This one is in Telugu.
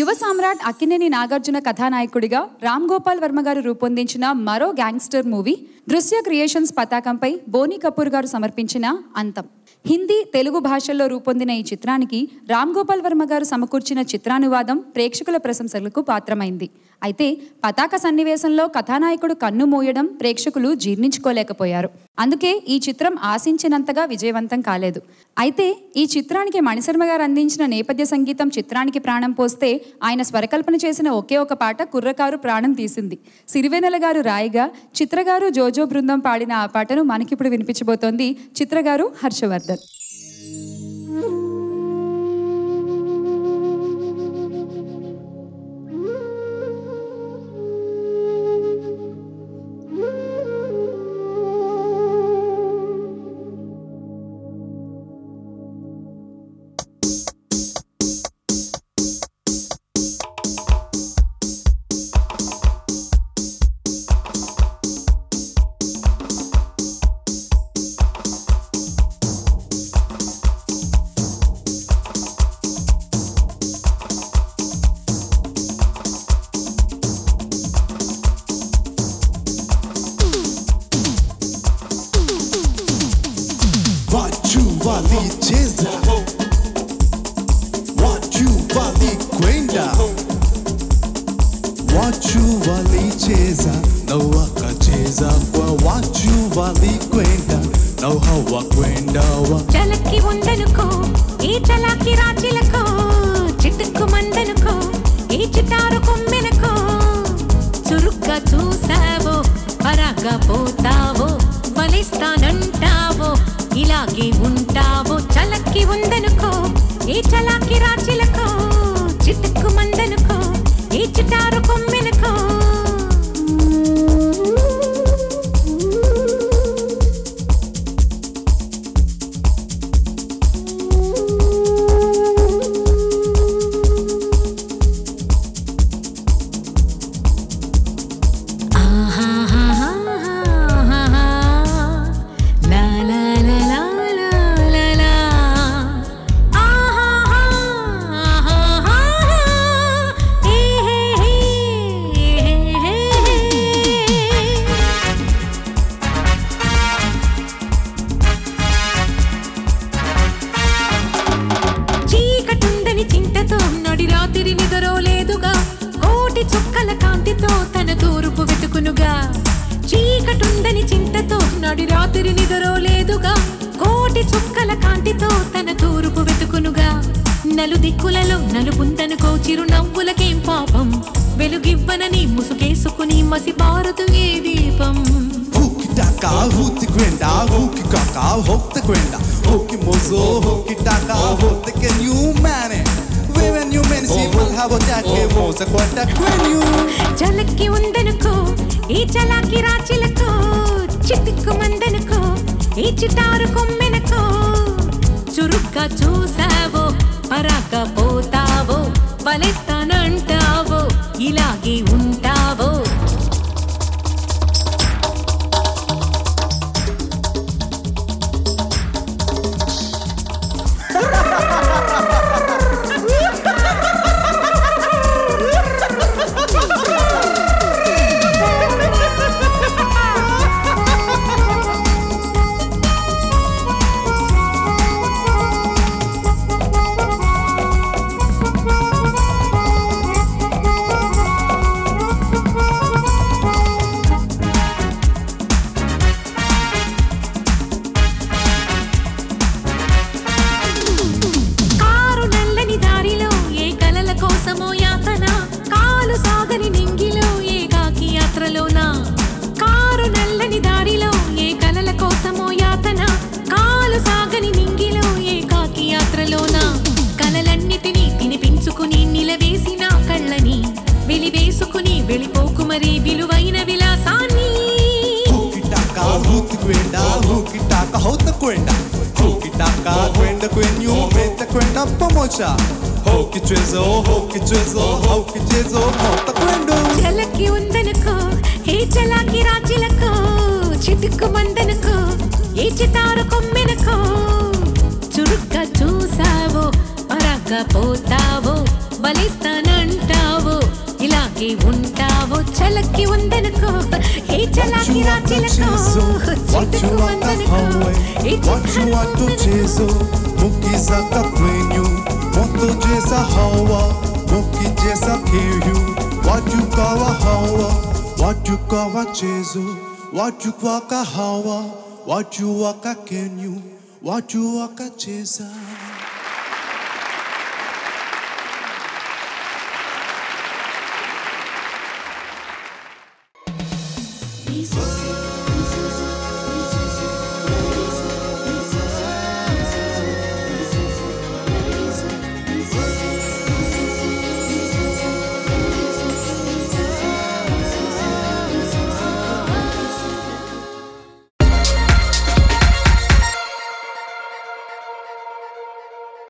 యువ సామ్రాట్ అక్కినేని నాగార్జున కథానాయకుడిగా రామ్ గోపాల్ వర్మ గారు రూపొందించిన మరో గ్యాంగ్స్టర్ మూవీ దృశ్య క్రియేషన్స్ పతాకంపై బోనీ కపూర్ గారు సమర్పించిన అంతం హిందీ తెలుగు భాషల్లో రూపొందిన ఈ చిత్రానికి రామ్ గోపాల్ వర్మ గారు సమకూర్చిన చిత్రానువాదం ప్రేక్షకుల ప్రశంసలకు పాత్రమైంది అయితే పతాక సన్నివేశంలో కథానాయకుడు కన్ను మూయడం ప్రేక్షకులు జీర్ణించుకోలేకపోయారు అందుకే ఈ చిత్రం ఆశించినంతగా విజయవంతం కాలేదు అయితే ఈ చిత్రానికి మణిశర్మ గారు అందించిన నేపథ్య సంగీతం చిత్రానికి ప్రాణం పోస్తే ఆయన స్వరకల్పన చేసిన ఒకే ఒక పాట కుర్రకారు ప్రాణం తీసింది సిరివెనెల గారు రాయిగా చిత్రగారు జోజో బృందం పాడిన ఆ పాటను మనకిప్పుడు వినిపించబోతోంది చిత్రగారు Harshavardhan Watu walicheza, watu walikwenda, watu walicheza na wakacheza kwa watu walikwenda na hawakwenda wa చలక్కి ఉండనుకో ఈ చలాకి రాచిలకో చిట్టుకు మందనుకో ఈ చిటారు కొమ్మెనకో చురుగ్గా చూసావో పరాగా పోతావో బలిస్తానంటావో ఇలాగే ఉంటావో చలక్కి ఉందనుకో ఈ చలాకి రాచిలకో చిట్టుకు మందనుకో ఈ చిటారు కొమ్మెనకో La la la la la la la. Ah ah ah ah ah. Hey hey hey hey hey. చీకటుందని చింతతో నడి రాత్రి నిదరోలేదుగా కోటి చుక్కల కాంతితో తన తూర్పు వెతుకునుగా చీకటుందని చింతతో నడి రాత్రి నిదరోలేదుగా కోటి చుక్కల కాంతితో తన తూర్పు వెతుకునుగా నలు దిక్కులలో నలుపుందనుకో చిరునవ్వులకేం పాపం వెలుగివ్వనని ముసుగేసుకుని మసిపారుతూ ఏ దీపం Hukitaka, hutikwenda, hukikaka, hoktakwenda, hukimozo, hukitaka, hotek and you man it. Women you men see will have a take mosa kwata kwenyu. చలక్కి ఉందనుకో ఈ చలాకి రాచిలకో చిట్టుకు మందనుకో ఈ చిటారు కొమ్మెనకో చురుగ్గా చూసావో పరాక పోతావో బలిస్తానంటావో ఇలాగే ఉంటావో కారు నల్లని దారిలో ఏ కలల కోసమో యాతన కాలు సాగని నింగిలో ఏ కాకి యాత్రలోనా కారు నల్లని దారిలో ఏ కలల కోసమో యాతన కాలు సాగని నింగిలో ఏ కాకి యాత్రలోనా కలలన్నిటినీ తినిపించుకుని నిలవేసిన కళ్ళని వెలివేసుకుని వెళ్ళిపోకు మరి విలువైన విలాసాన్ని Hukitaka, hutikwenda, hukitaka, hotakwenda, hukitaka, kwenda kwenyu, metakwenda pamoja. Hokichwezo, hokichwezo, hokichezo, hotakwendo. చలకి ఉందనుకో ఏ చలాకి రాచిలకో చిటుకు మందనుకో ఏ చితారు కొమ్మెనకో చురుగ్గా చూసావో పరాగ్గా పోతావో బలిస్తానంట చలాకి ఉంటావో చలకి ఉందనుకో ఏ What చలాకి you want to రాచిలకో chase, what you చిటుకు want to ఉందనుకో highway, A what you want to chase, Muki saka prenyu, moto jesa hawa, Muki jesa kiyu, what you call a hawa, what you call a chase, what you call a hawa, what you walk a kenyu, what you walk a chase.